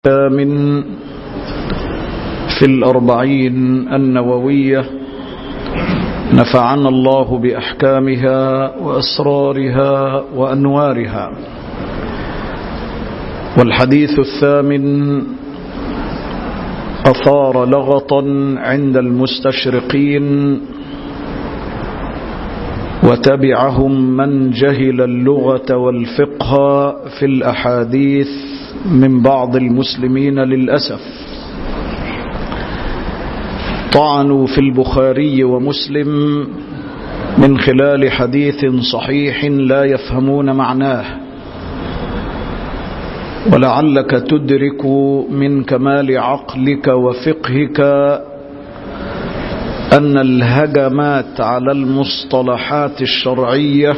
من في الأربعين النووية نفعنا الله بأحكامها وأسرارها وأنوارها والحديث الثامن أثار لغطا عند المستشرقين وتبعهم من جهل اللغة والفقه في الأحاديث من بعض المسلمين للأسف طعنوا في البخاري ومسلم من خلال حديث صحيح لا يفهمون معناه ولعلك تدرك من كمال عقلك وفقهك أن الهجمات على المصطلحات الشرعية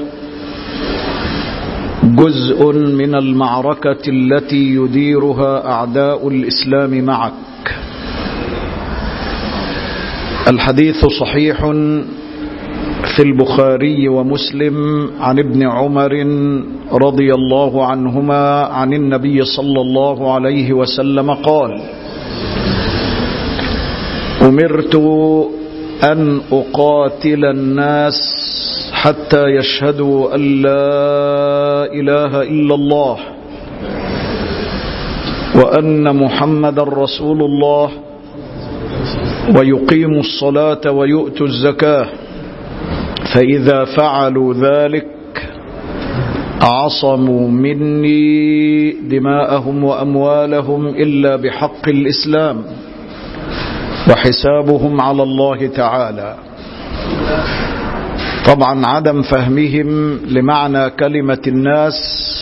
جزء من المعركة التي يديرها أعداء الإسلام معك الحديث صحيح في البخاري ومسلم عن ابن عمر رضي الله عنهما عن النبي صلى الله عليه وسلم قال أمرت أن أقاتل الناس حتى يشهدوا أن لا إله إلا الله وأن محمد رسول الله ويقيموا الصلاة ويؤتوا الزكاة فإذا فعلوا ذلك عصموا مني دماءهم وأموالهم إلا بحق الإسلام وحسابهم على الله تعالى طبعا عدم فهمهم لمعنى كلمة الناس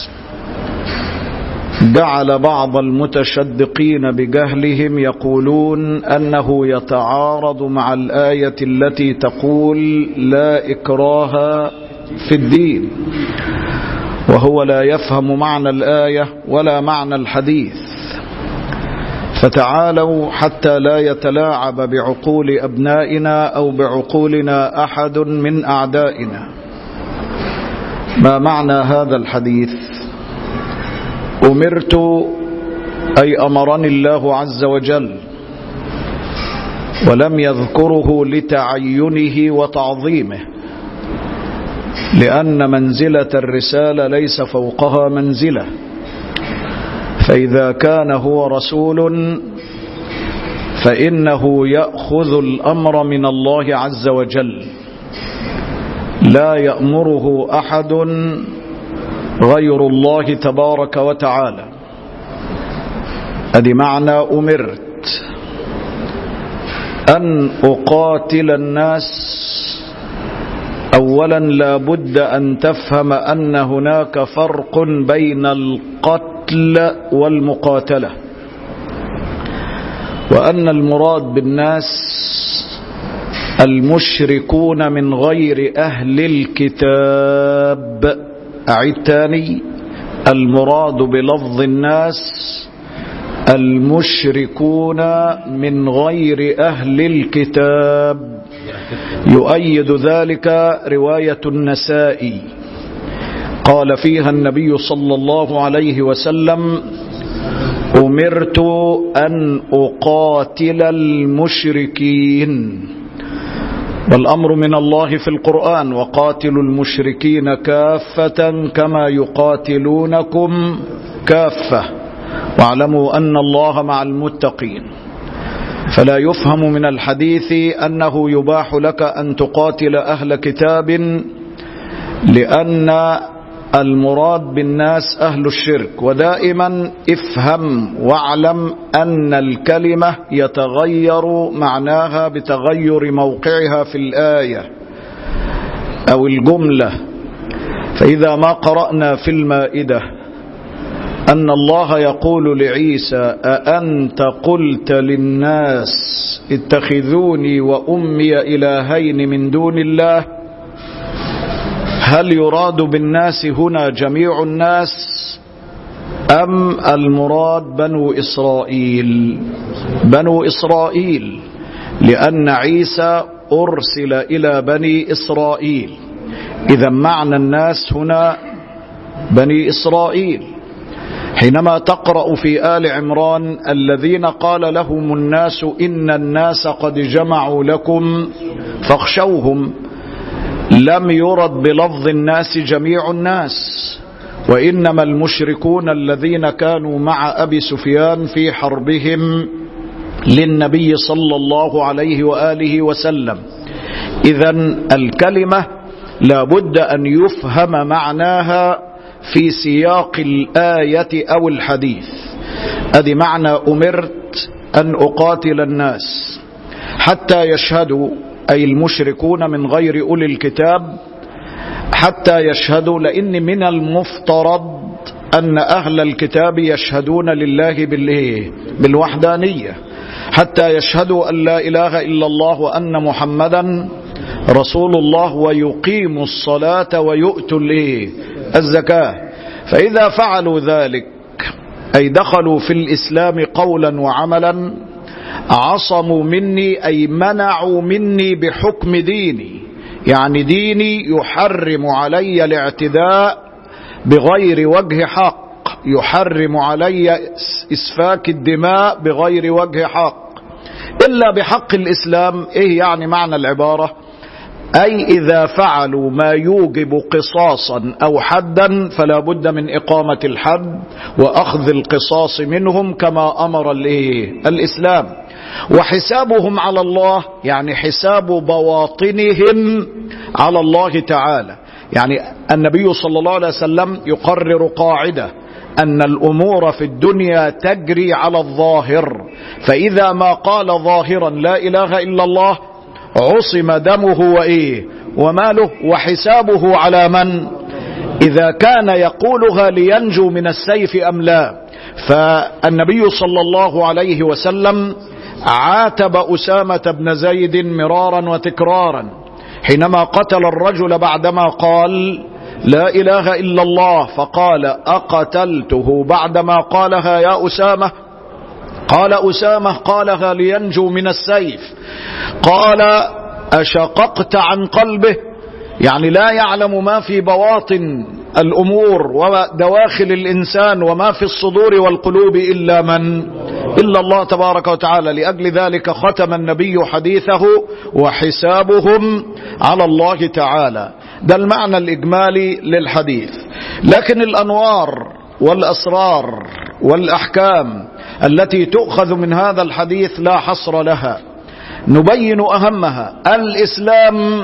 جعل بعض المتشدقين بجهلهم يقولون أنه يتعارض مع الآية التي تقول لا إكراه في الدين وهو لا يفهم معنى الآية ولا معنى الحديث فتعالوا حتى لا يتلاعب بعقول أبنائنا أو بعقولنا أحد من أعدائنا ما معنى هذا الحديث أمرت أي أمرني الله عز وجل ولم يذكره لتعينه وتعظيمه لأن منزلة الرسالة ليس فوقها منزلة فإذا كان هو رسول فإنه يأخذ الأمر من الله عز وجل لا يأمره أحد غير الله تبارك وتعالى أدي معنى أمرت أن أقاتل الناس أولا لا بد أن تفهم أن هناك فرق بين القتل والمقاتلة وأن المراد بالناس المشركون من غير أهل الكتاب أعيد تاني المراد بلفظ الناس المشركون من غير أهل الكتاب يؤيد ذلك رواية النسائي قال فيها النبي صلى الله عليه وسلم أمرت أن أقاتل المشركين والأمر من الله في القرآن وقاتلوا المشركين كافة كما يقاتلونكم كافة واعلموا أن الله مع المتقين فلا يفهم من الحديث أنه يباح لك أن تقاتل أهل كتاب لأن المراد بالناس أهل الشرك ودائما افهم واعلم أن الكلمة يتغير معناها بتغير موقعها في الآية أو الجملة فإذا ما قرأنا في المائدة أن الله يقول لعيسى أأنت قلت للناس اتخذوني وأمي إلهين من دون الله هل يراد بالناس هنا جميع الناس أم المراد بنو إسرائيل بنو إسرائيل لأن عيسى أرسل إلى بني إسرائيل إذا معنى الناس هنا بني إسرائيل حينما تقرأ في آل عمران الذين قال لهم الناس إن الناس قد جمعوا لكم فاخشوهم لم يرد بلفظ الناس جميع الناس وإنما المشركون الذين كانوا مع أبي سفيان في حربهم للنبي صلى الله عليه وآله وسلم إذا الكلمة لابد أن يفهم معناها في سياق الآية أو الحديث أدي معنى أمرت أن أقاتل الناس حتى يشهدوا أي المشركون من غير أولي الكتاب حتى يشهدوا لأن من المفترض أن أهل الكتاب يشهدون لله بالإيه؟ بالوحدانية حتى يشهدوا أن لا إله إلا الله وأن محمدا رسول الله ويقيموا الصلاة ويؤتوا الإيه؟ الزكاة فإذا فعلوا ذلك أي دخلوا في الإسلام قولا وعملا عصموا مني أي منعوا مني بحكم ديني يعني ديني يحرم علي الاعتداء بغير وجه حق يحرم علي اسفاك الدماء بغير وجه حق إلا بحق الإسلام إيه يعني معنى العبارة أي إذا فعلوا ما يوجب قصاصا أو حدا فلا بد من إقامة الحد وأخذ القصاص منهم كما أمر الإسلام وحسابهم على الله يعني حساب بواطنهم على الله تعالى يعني النبي صلى الله عليه وسلم يقرر قاعدة أن الأمور في الدنيا تجري على الظاهر فإذا ما قال ظاهرا لا إله إلا الله عصم دمه وإيه وماله وحسابه على من إذا كان يقولها لينجو من السيف أم لا فالنبي صلى الله عليه وسلم عاتب أسامة بن زيد مرارا وتكرارا حينما قتل الرجل بعدما قال لا إله إلا الله فقال أقتلته بعدما قالها يا أسامة قال أسامة قالها لينجو من السيف قال أشققت عن قلبه يعني لا يعلم ما في بواطن الأمور ودواخل الإنسان وما في الصدور والقلوب إلا من إلا الله تبارك وتعالى لأجل ذلك ختم النبي حديثه وحسابهم على الله تعالى ده المعنى الإجمالي للحديث لكن الأنوار والأسرار والأحكام التي تؤخذ من هذا الحديث لا حصر لها نبين أهمها الإسلام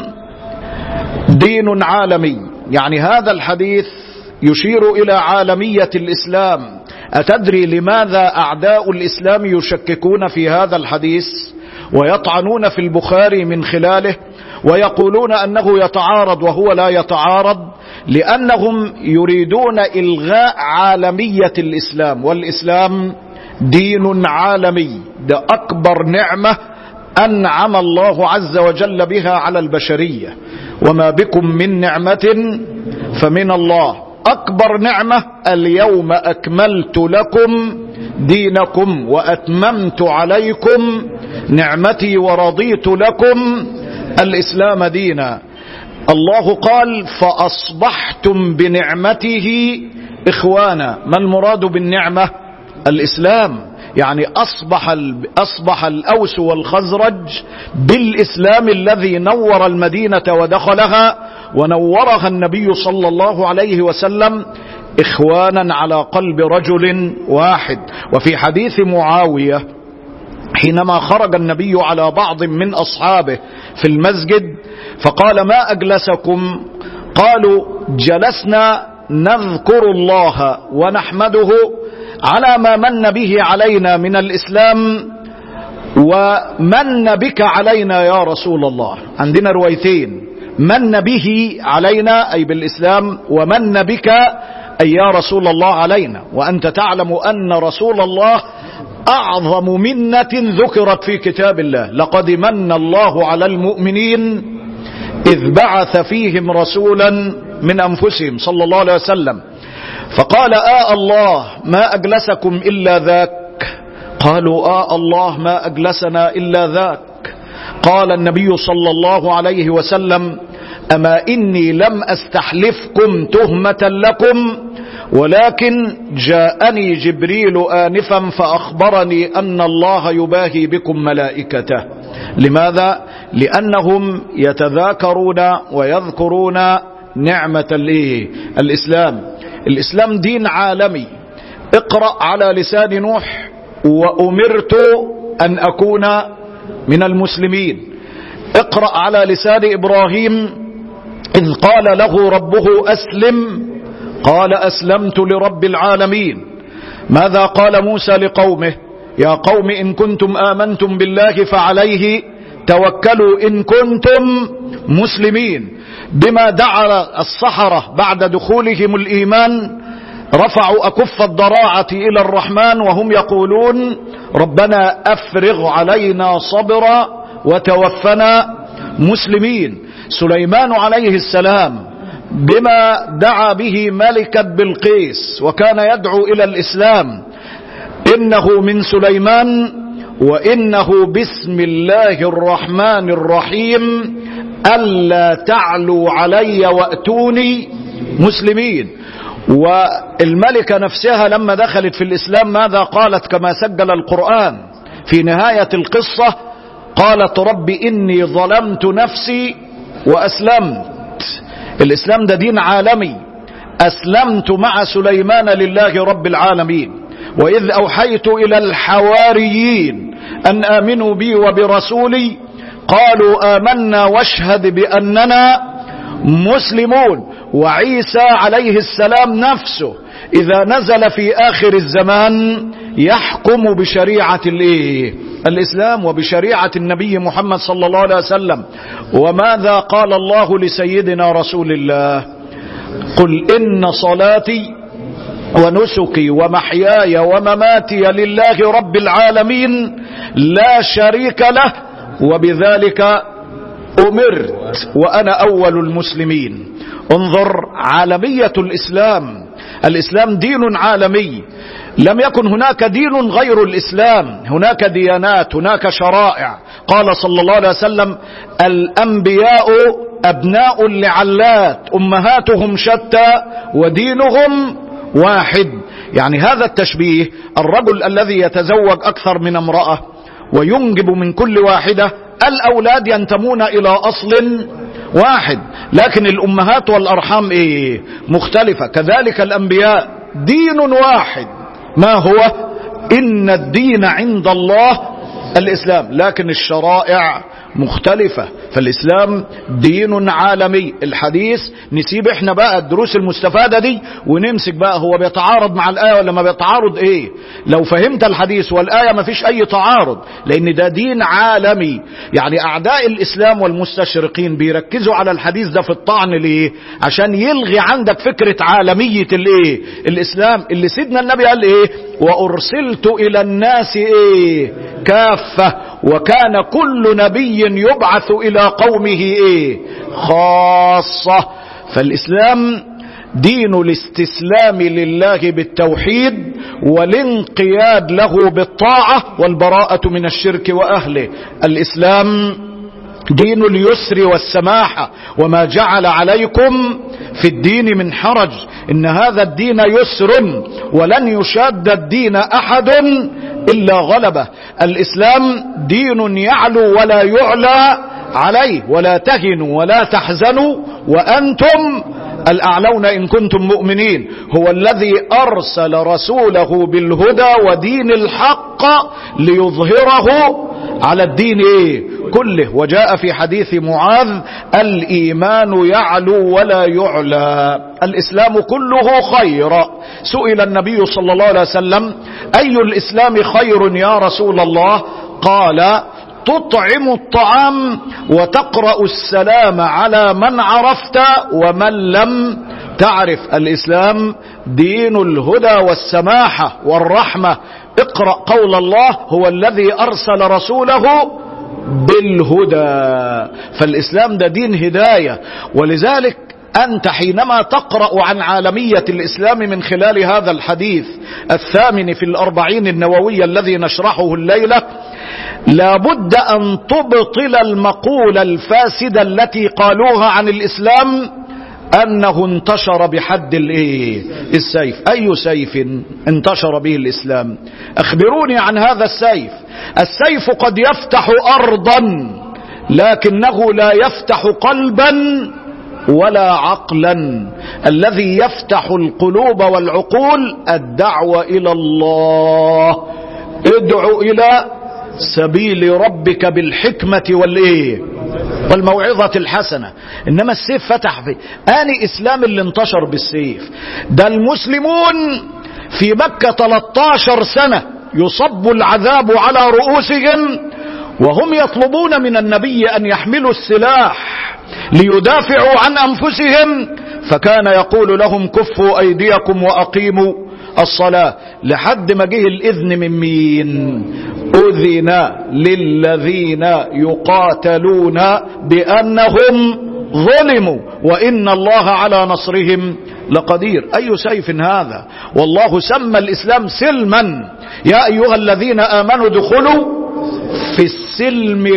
دين عالمي يعني هذا الحديث يشير إلى عالمية الإسلام أتدري لماذا أعداء الإسلام يشككون في هذا الحديث ويطعنون في البخاري من خلاله ويقولون أنه يتعارض وهو لا يتعارض لأنهم يريدون إلغاء عالمية الإسلام والإسلام دين عالمي ده أكبر نعمة أنعم الله عز وجل بها على البشرية وما بكم من نعمة فمن الله أكبر نعمة اليوم أكملت لكم دينكم وأتممت عليكم نعمتي ورضيت لكم الإسلام دينا الله قال فأصبحتم بنعمته إخوانا ما المراد بالنعمة الإسلام يعني أصبح, أصبح الأوس والخزرج بالإسلام الذي نور المدينة ودخلها ونورها النبي صلى الله عليه وسلم إخوانا على قلب رجل واحد وفي حديث معاوية حينما خرج النبي على بعض من أصحابه في المسجد فقال ما أجلسكم قالوا جلسنا نذكر الله ونحمده على ما من به علينا من الإسلام ومن بك علينا يا رسول الله عندنا روايتين من به علينا أي بالإسلام ومن بك أي يا رسول الله علينا وأنت تعلم أن رسول الله أعظم منة ذكرت في كتاب الله لقد من الله على المؤمنين إذ بعث فيهم رسولا من أنفسهم صلى الله عليه وسلم فقال آه الله ما أجلسكم إلا ذاك قالوا آه الله ما أجلسنا إلا ذاك قال النبي صلى الله عليه وسلم أما إني لم أستحلفكم تهمة لكم ولكن جاءني جبريل آنفا فأخبرني أن الله يباهي بكم ملائكته لماذا؟ لأنهم يتذاكرون ويذكرون نعمة الإسلام الإسلام دين عالمي اقرأ على لسان نوح وأمرت أن أكون من المسلمين اقرأ على لسان إبراهيم إذ قال له ربه أسلم قال أسلمت لرب العالمين ماذا قال موسى لقومه يا قوم إن كنتم آمنتم بالله فعليه توكلوا إن كنتم مسلمين بما دعا الصحراء بعد دخولهم الإيمان رفعوا أكف الضراعة إلى الرحمن وهم يقولون ربنا أفرغ علينا صبرا وتوفنا مسلمين سليمان عليه السلام بما دعا به ملكة بلقيس وكان يدعو إلى الإسلام إنه من سليمان وإنه بسم الله الرحمن الرحيم ألا تعلوا علي وأتوني مسلمين والملكة نفسها لما دخلت في الإسلام ماذا قالت كما سجل القرآن في نهاية القصة قالت رب إني ظلمت نفسي وأسلمت الإسلام ده دين عالمي أسلمت مع سليمان لله رب العالمين وإذ أوحيت إلى الحواريين أن آمنوا بي وبرسولي قالوا آمنا واشهد بأننا مسلمون وعيسى عليه السلام نفسه إذا نزل في آخر الزمان يحكم بشريعة الايه الإسلام وبشريعة النبي محمد صلى الله عليه وسلم وماذا قال الله لسيدنا رسول الله قل إن صلاتي ونسكي ومحياي ومماتي لله رب العالمين لا شريك له وبذلك أمرت وأنا أول المسلمين انظر عالمية الإسلام الإسلام دين عالمي لم يكن هناك دين غير الإسلام هناك ديانات هناك شرائع قال صلى الله عليه وسلم الأنبياء أبناء لعلات أمهاتهم شتى ودينهم واحد يعني هذا التشبيه الرجل الذي يتزوج أكثر من امرأة وينجب من كل واحدة الأولاد ينتمون إلى أصل واحد لكن الأمهات والأرحام إيه مختلفة كذلك الأنبياء دين واحد ما هو إن الدين عند الله الإسلام لكن الشرائع مختلفة فالإسلام دين عالمي الحديث نسيب احنا بقى الدروس المستفادة دي ونمسك بقى هو بيتعارض مع الآية ولا ما بيتعارض ايه لو فهمت الحديث والآية ما فيش اي تعارض لان ده دين عالمي يعني اعداء الاسلام والمستشرقين بيركزوا على الحديث ده في الطعن ليه عشان يلغي عندك فكرة عالمية الايه الاسلام اللي سيدنا النبي قال ايه وارسلت الى الناس ايه كافة وكان كل نبي يبعث الى قومه ايه خاصة فالاسلام دين الاستسلام لله بالتوحيد والانقياد له بالطاعة والبراءة من الشرك واهله الاسلام دين اليسر والسماحة وما جعل عليكم في الدين من حرج ان هذا الدين يسر ولن يشاد الدين احد الا غلبه الاسلام دين يعلو ولا يعلى عليه ولا تهنوا ولا تحزنوا وانتم الاعلون ان كنتم مؤمنين هو الذي ارسل رسوله بالهدى ودين الحق ليظهره على الدين ايه كله وجاء في حديث معاذ الايمان يعلو ولا يعلى الاسلام كله خير سئل النبي صلى الله عليه وسلم اي الاسلام خير يا رسول الله قال تطعم الطعام وتقرا السلام على من عرفت ومن لم تعرف الاسلام دين الهدى والسماحه والرحمه اقرا قول الله هو الذي ارسل رسوله بالهدى فالاسلام ده دين هدايه ولذلك انت حينما تقرا عن عالميه الاسلام من خلال هذا الحديث الثامن في الاربعين النوويه الذي نشرحه الليله لابد ان تبطل المقوله الفاسده التي قالوها عن الاسلام انه انتشر بحد الايه السيف اي سيف انتشر به الاسلام اخبروني عن هذا السيف السيف قد يفتح ارضا لكنه لا يفتح قلبا ولا عقلا الذي يفتح القلوب والعقول الدعوة الى الله ادعو الى سبيل ربك بالحكمة والايه والموعظة الحسنة انما السيف فتح في اني اسلام اللي انتشر بالسيف ده المسلمون في مكة 13 سنة يصب العذاب على رؤوسهم وهم يطلبون من النبي ان يحملوا السلاح ليدافعوا عن انفسهم فكان يقول لهم كفوا ايديكم واقيموا الصلاة لحد ما جه الاذن من مين اذن للذين يقاتلون بانهم ظلموا وان الله على نصرهم لقدير اي سيف هذا والله سمى الاسلام سلما يا ايها الذين امنوا ادخلوا في السلم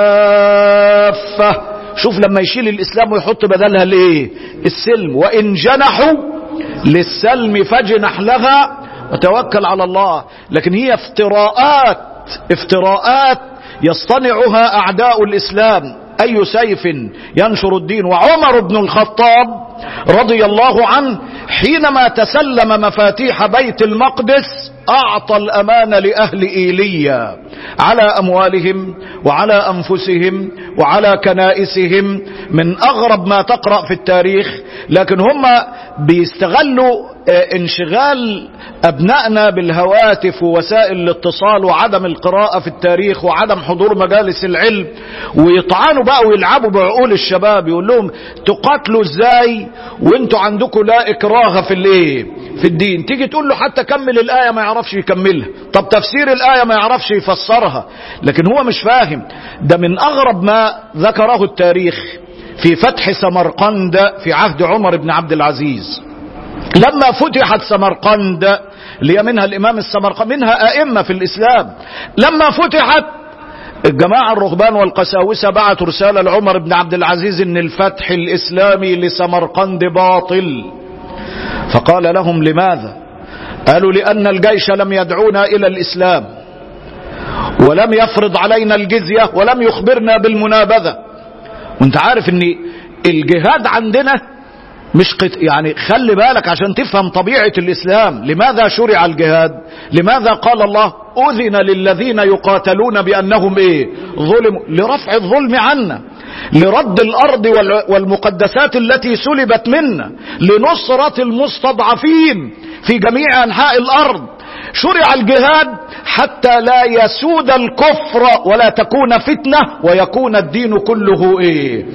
كافة شوف لما يشيل الاسلام ويحط بدلها الايه السلم وان جنحوا للسلم فاجنح لها وتوكل على الله لكن هي افتراءات افتراءات يصطنعها اعداء الاسلام اي سيف ينشر الدين وعمر بن الخطاب رضي الله عنه حينما تسلم مفاتيح بيت المقدس اعطى الامان لاهل ايليا على اموالهم وعلى انفسهم وعلى كنائسهم من اغرب ما تقرا في التاريخ لكن هم بيستغلوا انشغال ابنائنا بالهواتف ووسائل الاتصال وعدم القراءة في التاريخ وعدم حضور مجالس العلم ويطعنوا بقى ويلعبوا بعقول الشباب يقول لهم تقاتلوا ازاي وانتوا عندكم لا اكراه في الايه في الدين تيجي تقول له حتى كمل الايه ما يعرفش يكملها طب تفسير الايه ما يعرفش يفسرها لكن هو مش فاهم ده من اغرب ما ذكره التاريخ في فتح سمرقند في عهد عمر بن عبد العزيز لما فتحت سمرقند اللي هي منها الامام السمرقند منها ائمه في الاسلام لما فتحت الجماعة الرهبان والقساوسة بعتوا رسالة لعمر بن عبد العزيز ان الفتح الاسلامي لسمرقند باطل فقال لهم لماذا قالوا لان الجيش لم يدعونا الى الاسلام ولم يفرض علينا الجزية ولم يخبرنا بالمنابذة وانت عارف ان الجهاد عندنا مش قت... يعني خلي بالك عشان تفهم طبيعة الإسلام لماذا شرع الجهاد لماذا قال الله أذن للذين يقاتلون بأنهم إيه ظلموا لرفع الظلم عنا لرد الأرض وال... والمقدسات التي سلبت منا لنصرة المستضعفين في جميع أنحاء الأرض شرع الجهاد حتى لا يسود الكفر ولا تكون فتنة ويكون الدين كله ايه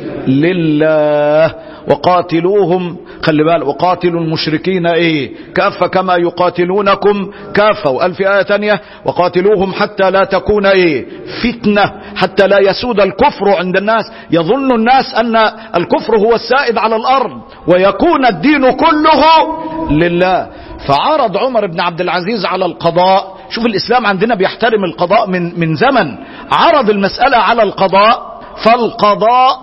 لله وقاتلوهم خلي بالك وقاتلوا المشركين ايه كافة كما يقاتلونكم كافة وقال في آية تانية وقاتلوهم حتى لا تكون ايه فتنة حتى لا يسود الكفر عند الناس يظن الناس ان الكفر هو السائد على الارض ويكون الدين كله لله فعرض عمر بن عبد العزيز على القضاء شوف الاسلام عندنا بيحترم القضاء من من زمن عرض المسألة على القضاء فالقضاء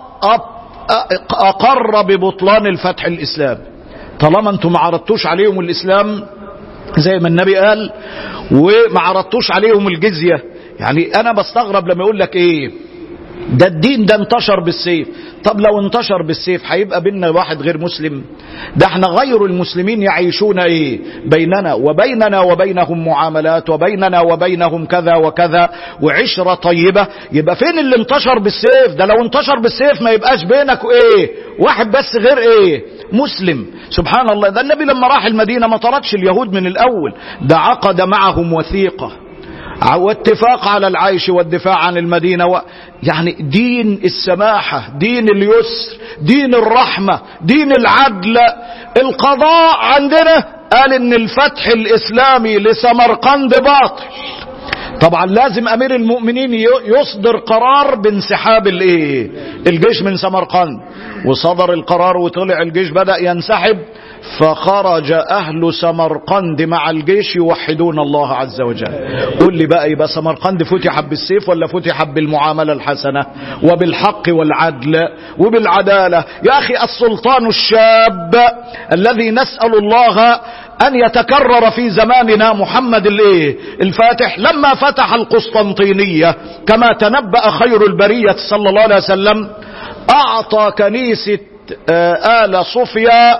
اقر ببطلان الفتح الاسلامي طالما انتم ما عرضتوش عليهم الاسلام زي ما النبي قال وما عرضتوش عليهم الجزية يعني انا بستغرب لما يقول لك ايه ده الدين ده انتشر بالسيف طب لو انتشر بالسيف هيبقى بيننا واحد غير مسلم ده احنا غير المسلمين يعيشون ايه بيننا وبيننا وبينهم معاملات وبيننا وبينهم كذا وكذا وعشرة طيبة يبقى فين اللي انتشر بالسيف ده لو انتشر بالسيف ما يبقاش بينك ايه واحد بس غير ايه مسلم سبحان الله ده النبي لما راح المدينة ما طردش اليهود من الاول ده عقد معهم وثيقة واتفاق على العيش والدفاع عن المدينة و... يعني دين السماحة دين اليسر دين الرحمة دين العدل القضاء عندنا قال ان الفتح الاسلامي لسمرقند باطل طبعا لازم امير المؤمنين يصدر قرار بانسحاب الايه الجيش من سمرقند وصدر القرار وطلع الجيش بدأ ينسحب فخرج أهل سمرقند مع الجيش يوحدون الله عز وجل قل لي بقى يبقى سمرقند فتح بالسيف ولا فتح بالمعاملة الحسنة وبالحق والعدل وبالعدالة يا أخي السلطان الشاب الذي نسأل الله أن يتكرر في زماننا محمد الايه الفاتح لما فتح القسطنطينية كما تنبأ خير البرية صلى الله عليه وسلم أعطى كنيسة آل صفيا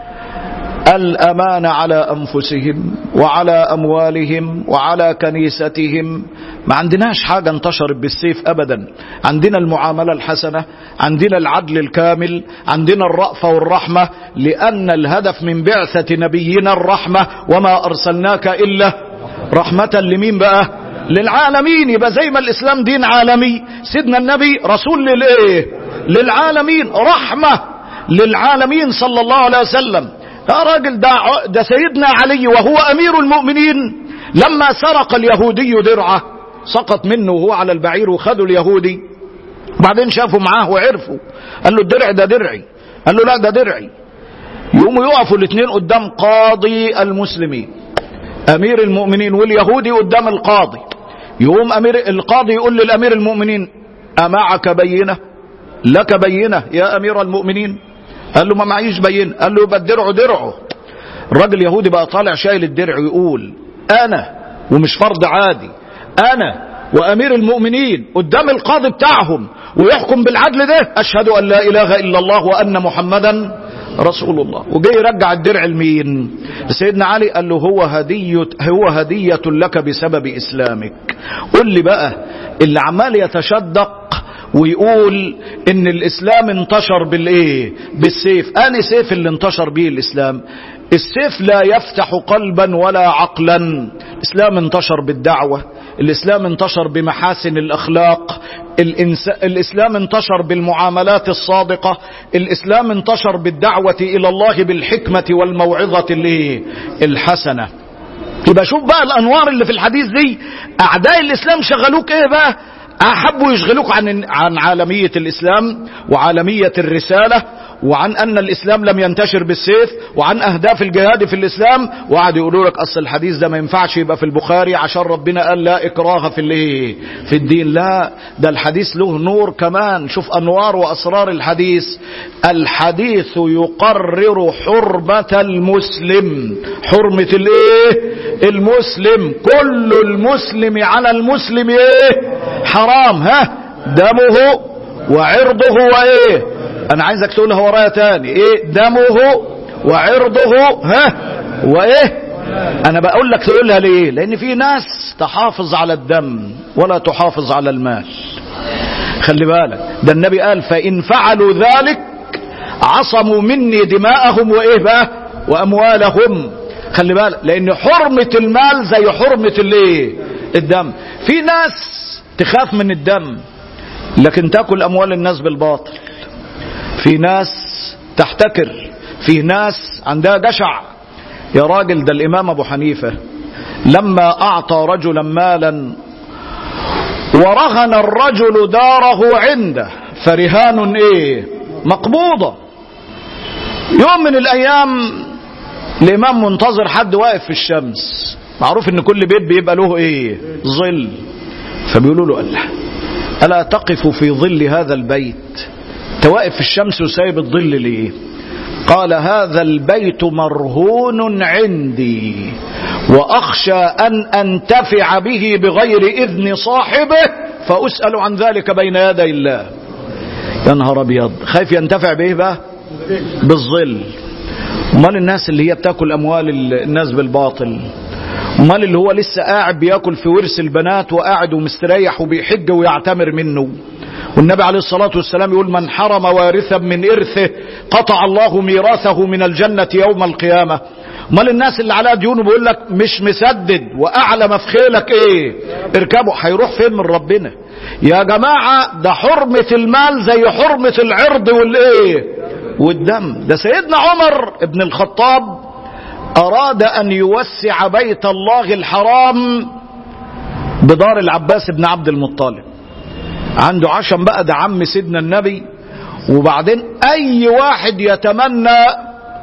الأمان على أنفسهم وعلى أموالهم وعلى كنيستهم ما عندناش حاجة انتشرت بالسيف أبدا عندنا المعاملة الحسنة عندنا العدل الكامل عندنا الرأفة والرحمة لأن الهدف من بعثة نبينا الرحمة وما أرسلناك إلا رحمة لمين بقى للعالمين يبقى زي ما الإسلام دين عالمي سيدنا النبي رسول للإيه للعالمين رحمة للعالمين صلى الله عليه وسلم يا راجل ده, ده سيدنا علي وهو أمير المؤمنين لما سرق اليهودي درعه سقط منه وهو على البعير وخدوا اليهودي بعدين شافوا معاه وعرفوا قال له الدرع ده درعي قال له لا ده درعي يقوموا يقفوا الاثنين قدام قاضي المسلمين امير المؤمنين واليهودي قدام القاضي يقوم امير القاضي يقول للامير المؤمنين امعك بينه لك بينه يا امير المؤمنين قال له ما معيش بينه قال له يبقى الدرع درعه الراجل اليهودي بقى طالع شايل الدرع ويقول انا ومش فرض عادي انا وامير المؤمنين قدام القاضي بتاعهم ويحكم بالعدل ده اشهد ان لا اله الا الله وان محمدا رسول الله وجاي يرجع الدرع لمين سيدنا علي قال له هو هدية هو هدية لك بسبب اسلامك قل لي بقى اللي عمال يتشدق ويقول ان الاسلام انتشر بالايه بالسيف اني سيف اللي انتشر به الاسلام السيف لا يفتح قلبا ولا عقلا الاسلام انتشر بالدعوة الاسلام انتشر بمحاسن الاخلاق الإنس... الاسلام انتشر بالمعاملات الصادقة الاسلام انتشر بالدعوة الى الله بالحكمة والموعظة اللي الحسنة يبقى شوف بقى الانوار اللي في الحديث دي اعداء الاسلام شغلوك ايه بقى احبوا يشغلوك عن عن عالمية الاسلام وعالمية الرسالة وعن ان الاسلام لم ينتشر بالسيف وعن اهداف الجهاد في الاسلام وقعدوا يقولوا لك اصل الحديث ده ما ينفعش يبقى في البخاري عشان ربنا قال لا اكراه في الايه في الدين لا ده الحديث له نور كمان شوف انوار واسرار الحديث الحديث يقرر حرمة المسلم حرمة الايه المسلم كل المسلم على المسلم ايه حرام ها دمه وعرضه وايه انا عايزك تقولها ورايا تاني ايه دمه وعرضه ها وايه انا بقول لك تقولها ليه لان في ناس تحافظ على الدم ولا تحافظ على المال خلي بالك ده النبي قال فان فعلوا ذلك عصموا مني دماءهم وايه بقى واموالهم خلي بالك لان حرمة المال زي حرمة الايه الدم في ناس تخاف من الدم لكن تاكل اموال الناس بالباطل في ناس تحتكر في ناس عندها جشع يا راجل ده الامام ابو حنيفة لما اعطى رجلا مالا ورهن الرجل داره عنده فرهان ايه مقبوضة يوم من الايام الامام منتظر حد واقف في الشمس معروف ان كل بيت بيبقى له ايه ظل فبيقولوا له الله الا تقف في ظل هذا البيت تواقف في الشمس وسايب الظل ليه قال هذا البيت مرهون عندي واخشى ان انتفع به بغير اذن صاحبه فاسال عن ذلك بين يدي الله يا نهار ابيض خايف ينتفع بايه بقى بالظل امال الناس اللي هي بتاكل اموال الناس بالباطل امال اللي هو لسه قاعد بياكل في ورث البنات وقاعد ومستريح وبيحج ويعتمر منه والنبي عليه الصلاة والسلام يقول من حرم وارثا من إرثه قطع الله ميراثه من الجنة يوم القيامة امال الناس اللي عليها ديون بيقول لك مش مسدد واعلى ما في خيلك ايه اركبوا هيروح فين من ربنا يا جماعة ده حرمة المال زي حرمة العرض والايه والدم ده سيدنا عمر ابن الخطاب اراد ان يوسع بيت الله الحرام بدار العباس بن عبد المطلب عنده عشم بقى ده عم سيدنا النبي وبعدين اي واحد يتمنى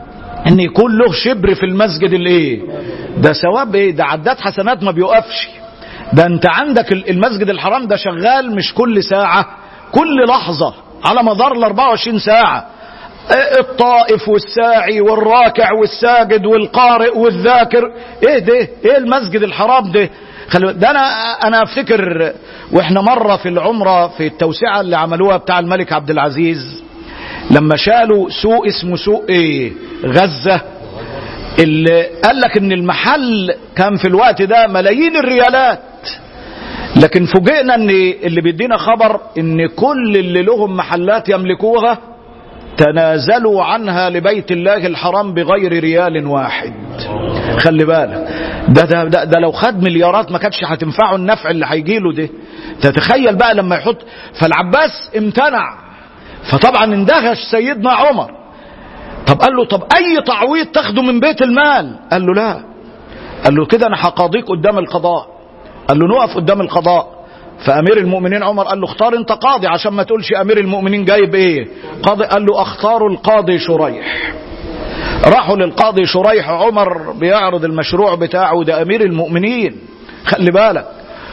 ان يكون له شبر في المسجد الايه ده ثواب ايه ده عداد حسنات ما بيوقفش ده انت عندك المسجد الحرام ده شغال مش كل ساعة كل لحظة على مدار ال 24 ساعة الطائف والساعي والراكع والساجد والقارئ والذاكر ايه ده ايه المسجد الحرام ده خلو ده انا انا افتكر واحنا مره في العمره في التوسعه اللي عملوها بتاع الملك عبد العزيز لما شالوا سوق اسمه سوق ايه غزه اللي قال لك ان المحل كان في الوقت ده ملايين الريالات لكن فوجئنا ان اللي بيدينا خبر ان كل اللي لهم محلات يملكوها تنازلوا عنها لبيت الله الحرام بغير ريال واحد خلي بالك ده, ده, ده, ده لو خد مليارات ما كانتش هتنفعه النفع اللي هيجيله ده تتخيل بقى لما يحط فالعباس امتنع فطبعا اندهش سيدنا عمر طب قال له طب اي تعويض تاخده من بيت المال قال له لا قال له كده انا هقاضيك قدام القضاء قال له نقف قدام القضاء فامير المؤمنين عمر قال له اختار انت قاضي عشان ما تقولش امير المؤمنين جايب ايه قاضي قال له اختار القاضي شريح راحوا للقاضي شريح عمر بيعرض المشروع بتاعه ده امير المؤمنين خلي بالك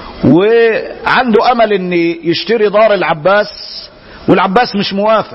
وعنده امل ان يشتري دار العباس والعباس مش موافق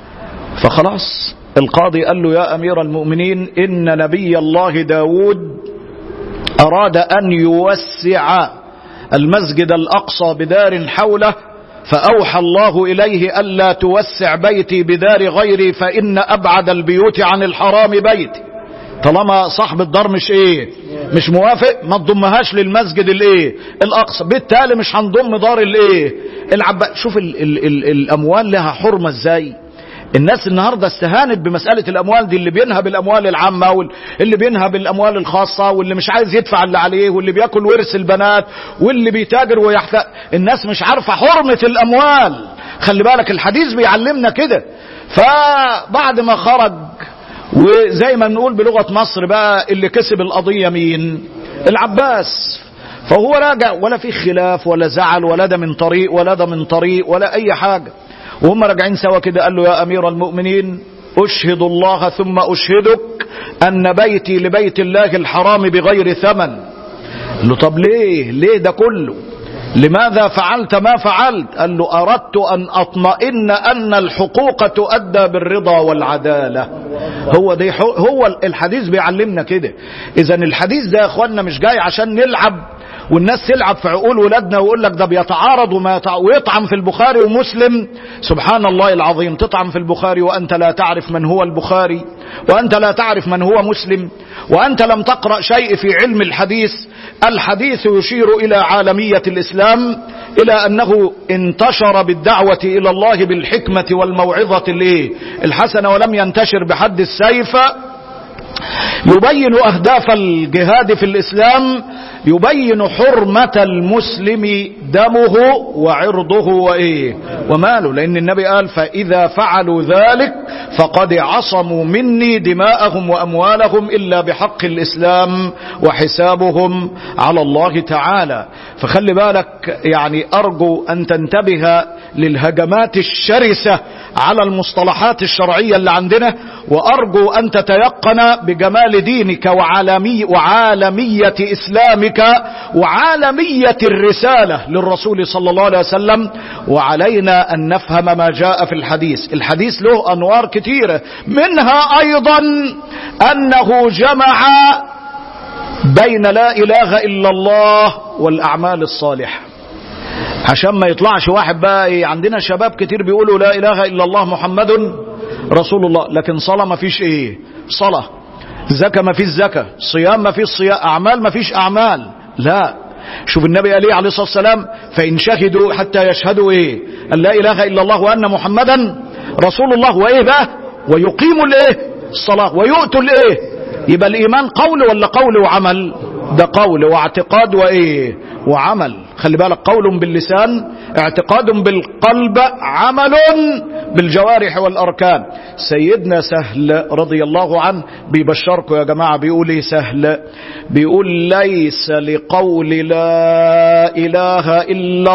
فخلاص القاضي قال له يا امير المؤمنين ان نبي الله داود اراد ان يوسع المسجد الاقصى بدار حوله فاوحى الله اليه الا توسع بيتي بدار غيري فان ابعد البيوت عن الحرام بيتي طالما صاحب الدار مش ايه مش موافق ما تضمهاش للمسجد الايه الاقصى بالتالي مش هنضم دار الايه العب شوف ال ال ال الاموال لها حرمه ازاي الناس النهارده استهانت بمساله الاموال دي اللي بينهب الاموال العامه واللي بينهب الاموال الخاصه واللي مش عايز يدفع اللي عليه واللي بياكل ورث البنات واللي بيتاجر ويحتاج الناس مش عارفه حرمه الاموال خلي بالك الحديث بيعلمنا كده فبعد ما خرج وزي ما بنقول بلغه مصر بقى اللي كسب القضيه مين العباس فهو راجع ولا في خلاف ولا زعل ولا ده من طريق ولا ده من طريق ولا اي حاجه وهم راجعين سوا كده قال له يا امير المؤمنين اشهد الله ثم اشهدك ان بيتي لبيت الله الحرام بغير ثمن قال له طب ليه ليه ده كله لماذا فعلت ما فعلت قال له اردت ان اطمئن ان الحقوق تؤدى بالرضا والعداله هو ده هو الحديث بيعلمنا كده اذا الحديث ده يا اخوانا مش جاي عشان نلعب والناس تلعب في عقول ولادنا ويقول لك ده بيتعارض وما يتع... ويطعن في البخاري ومسلم سبحان الله العظيم تطعن في البخاري وانت لا تعرف من هو البخاري وانت لا تعرف من هو مسلم وانت لم تقرا شيء في علم الحديث الحديث يشير الى عالميه الاسلام الى انه انتشر بالدعوه الى الله بالحكمه والموعظه الايه الحسنه ولم ينتشر بحد السيف يبين اهداف الجهاد في الاسلام يبين حرمة المسلم دمه وعرضه وإيه وماله لأن النبي قال فإذا فعلوا ذلك فقد عصموا مني دماءهم وأموالهم إلا بحق الإسلام وحسابهم على الله تعالى فخلي بالك يعني أرجو أن تنتبه للهجمات الشرسة على المصطلحات الشرعية اللي عندنا وأرجو أن تتيقن بجمال دينك وعالمي وعالمية إسلامك وعالمية الرسالة للرسول صلى الله عليه وسلم وعلينا أن نفهم ما جاء في الحديث الحديث له أنوار كثيرة منها أيضا أنه جمع بين لا إله إلا الله والأعمال الصالحة عشان ما يطلعش واحد بقى عندنا شباب كتير بيقولوا لا إله إلا الله محمد رسول الله لكن صلاة ما فيش إيه صلاة زكاة ما فيش زكاة صيام ما فيش صيام أعمال ما فيش أعمال لا شوف النبي قال ايه عليه الصلاة والسلام فإن شهدوا حتى يشهدوا ايه أن لا إله إلا الله وأن محمدا رسول الله وإيه بقى ويقيموا الايه الصلاة ويؤتوا الايه يبقى الإيمان قول ولا قول وعمل ده قول واعتقاد وإيه وعمل خلي بالك قول باللسان اعتقاد بالقلب عمل بالجوارح والأركان سيدنا سهل رضي الله عنه بيبشركم يا جماعة بيقول ايه سهل بيقول ليس لقول لا إله إلا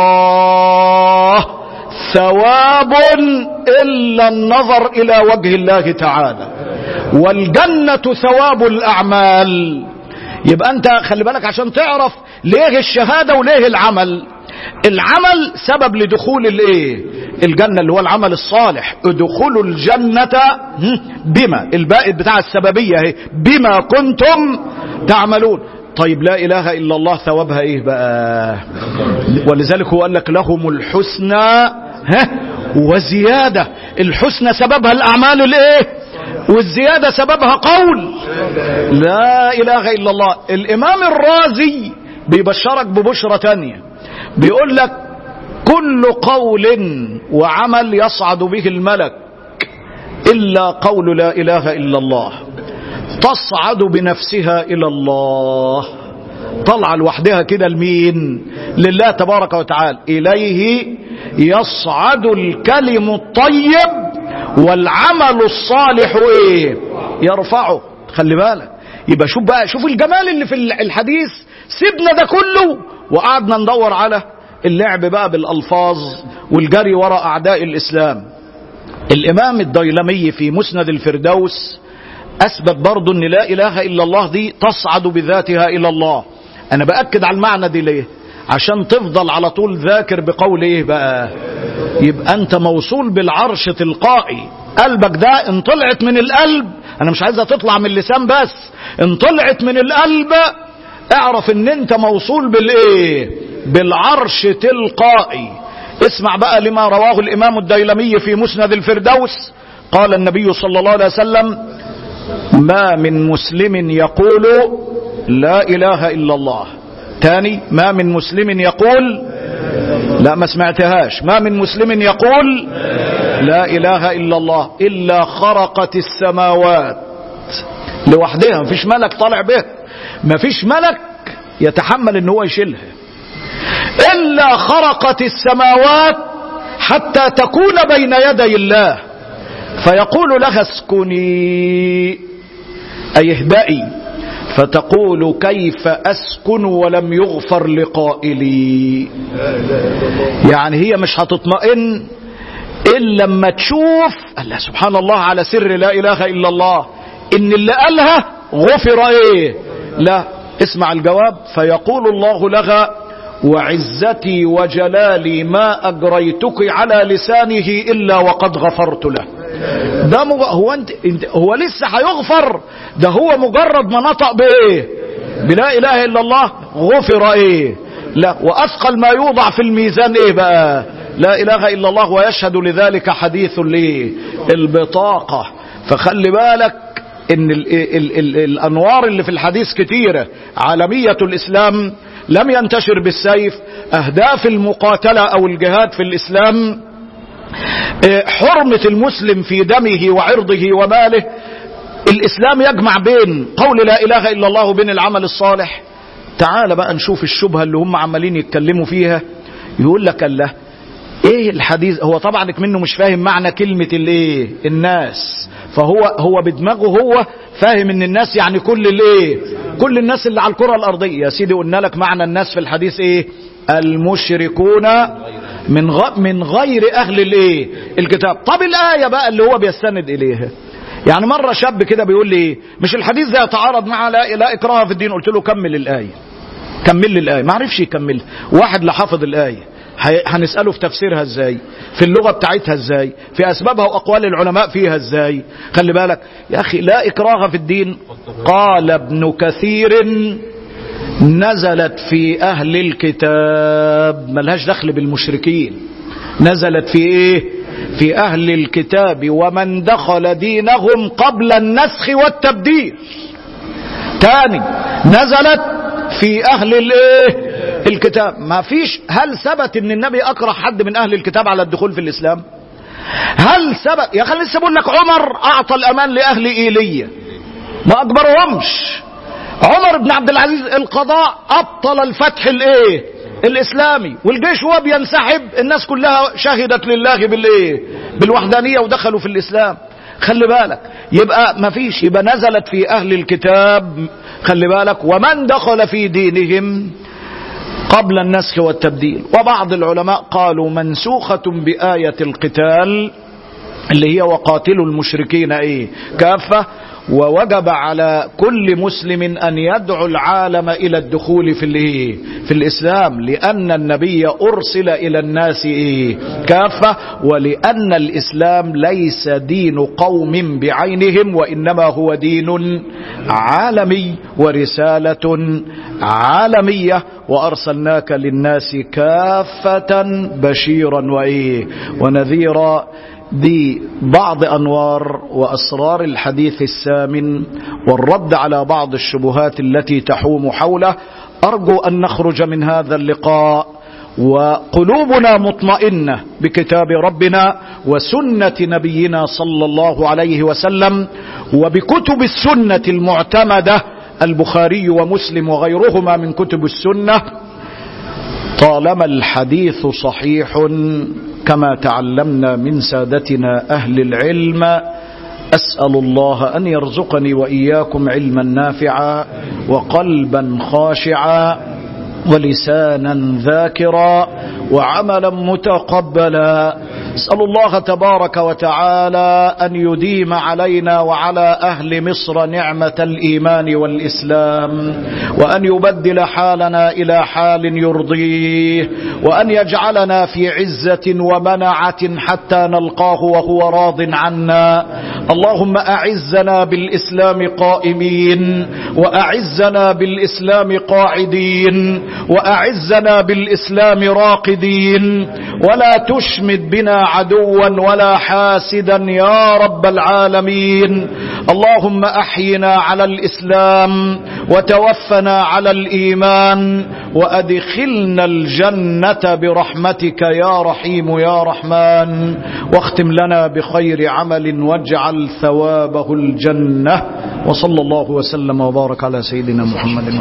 الله ثواب إلا النظر إلى وجه الله تعالى والجنة ثواب الأعمال يبقى أنت خلي بالك عشان تعرف ليه الشهادة وليه العمل العمل سبب لدخول الايه الجنة اللي هو العمل الصالح ادخلوا الجنة بما الباقي بتاع السببية اهي بما كنتم تعملون طيب لا اله الا الله ثوابها ايه بقى ولذلك هو قال لك لهم الحسنى ها وزيادة الحسنى سببها الاعمال الايه والزيادة سببها قول لا اله الا الله الامام الرازي بيبشرك ببشرة تانية بيقول لك كل قول وعمل يصعد به الملك إلا قول لا إله إلا الله تصعد بنفسها إلى الله طلع لوحدها كده لمين لله تبارك وتعالى إليه يصعد الكلم الطيب والعمل الصالح إيه يرفعه خلي بالك يبقى شوف بقى شوف الجمال اللي في الحديث سيبنا ده كله وقعدنا ندور على اللعب بقى بالألفاظ والجري وراء أعداء الإسلام الإمام الديلمي في مسند الفردوس أثبت برضو أن لا إله إلا الله دي تصعد بذاتها إلى الله أنا بأكد على المعنى دي ليه عشان تفضل على طول ذاكر بقول إيه بقى يبقى أنت موصول بالعرش تلقائي قلبك ده ان طلعت من القلب أنا مش عايزها تطلع من اللسان بس ان طلعت من القلب اعرف ان انت موصول بالايه بالعرش تلقائي اسمع بقى لما رواه الامام الديلمي في مسند الفردوس قال النبي صلى الله عليه وسلم ما من مسلم يقول لا اله الا الله تاني ما من مسلم يقول لا ما سمعتهاش ما من مسلم يقول لا اله الا الله الا خرقت السماوات لوحدها مفيش ملك طالع به مفيش ملك يتحمل ان هو يشيلها الا خرقت السماوات حتى تكون بين يدي الله فيقول لها اسكني اي اهدئي فتقول كيف اسكن ولم يغفر لقائلي يعني هي مش هتطمئن الا لما تشوف الله سبحان الله على سر لا اله الا الله ان اللي قالها غفر ايه لا اسمع الجواب فيقول الله لها وعزتي وجلالي ما أجريتك على لسانه إلا وقد غفرت له ده مج... هو انت... انت هو لسه هيغفر ده هو مجرد ما نطق بايه بلا اله الا الله غفر ايه لا واثقل ما يوضع في الميزان ايه بقى لا اله الا الله ويشهد لذلك حديث ليه البطاقه فخلي بالك ان ال ال ال الانوار اللي في الحديث كتيرة عالمية الاسلام لم ينتشر بالسيف اهداف المقاتلة او الجهاد في الاسلام حرمة المسلم في دمه وعرضه وماله الاسلام يجمع بين قول لا اله الا الله وبين العمل الصالح تعال بقى نشوف الشبهة اللي هم عمالين يتكلموا فيها يقول لك الله ايه الحديث هو طبعا منه مش فاهم معنى كلمة الايه الناس فهو هو بدماغه هو فاهم ان الناس يعني كل الايه كل الناس اللي على الكرة الارضية يا سيدي قلنا لك معنى الناس في الحديث ايه المشركون من غ... من غير اهل الايه الكتاب طب الايه بقى اللي هو بيستند اليها يعني مرة شاب كده بيقول لي مش الحديث ده يتعارض مع لا, لا اكراه في الدين قلت له كمل الايه كمل لي الايه ما عرفش يكمل واحد لا حافظ الايه هنسأله في تفسيرها ازاي في اللغة بتاعتها ازاي في اسبابها واقوال العلماء فيها ازاي خلي بالك يا اخي لا اكراه في الدين قال ابن كثير نزلت في اهل الكتاب ملهاش دخل بالمشركين نزلت في ايه في اهل الكتاب ومن دخل دينهم قبل النسخ والتبديل تاني نزلت في اهل الايه الكتاب ما فيش هل ثبت ان النبي اكره حد من اهل الكتاب على الدخول في الاسلام هل ثبت يا خلي لسه بقول لك عمر اعطى الامان لاهل ايلية ما اجبرهمش عمر بن عبد العزيز القضاء ابطل الفتح الايه الاسلامي والجيش هو بينسحب الناس كلها شهدت لله بالايه بالوحدانية ودخلوا في الاسلام خلي بالك يبقى ما فيش يبقى نزلت في اهل الكتاب خلي بالك ومن دخل في دينهم قبل النسخ والتبديل وبعض العلماء قالوا منسوخة بآية القتال اللي هي وقاتلوا المشركين ايه كافة ووجب على كل مسلم أن يدعو العالم إلى الدخول في الإيه؟ في الإسلام لأن النبي أرسل إلى الناس إيه؟ كافة ولأن الإسلام ليس دين قوم بعينهم وإنما هو دين عالمي ورسالة عالمية وأرسلناك للناس كافة بشيرا وإيه ونذيرا ببعض أنوار وأسرار الحديث السامن والرد على بعض الشبهات التي تحوم حوله أرجو أن نخرج من هذا اللقاء وقلوبنا مطمئنة بكتاب ربنا وسنة نبينا صلى الله عليه وسلم وبكتب السنة المعتمدة البخاري ومسلم وغيرهما من كتب السنة طالما الحديث صحيح كما تعلمنا من سادتنا أهل العلم أسأل الله أن يرزقني وإياكم علما نافعا وقلبا خاشعا ولسانا ذاكرا وعملا متقبلا اسال الله تبارك وتعالى ان يديم علينا وعلى اهل مصر نعمه الايمان والاسلام وان يبدل حالنا الى حال يرضيه وان يجعلنا في عزه ومنعه حتى نلقاه وهو راض عنا اللهم اعزنا بالاسلام قائمين واعزنا بالاسلام قاعدين واعزنا بالاسلام راقدين ولا تشمت بنا عدوا ولا حاسدا يا رب العالمين اللهم احينا على الاسلام وتوفنا على الايمان وادخلنا الجنه برحمتك يا رحيم يا رحمن واختم لنا بخير عمل واجعل ثوابه الجنه وصلى الله وسلم وبارك على سيدنا محمد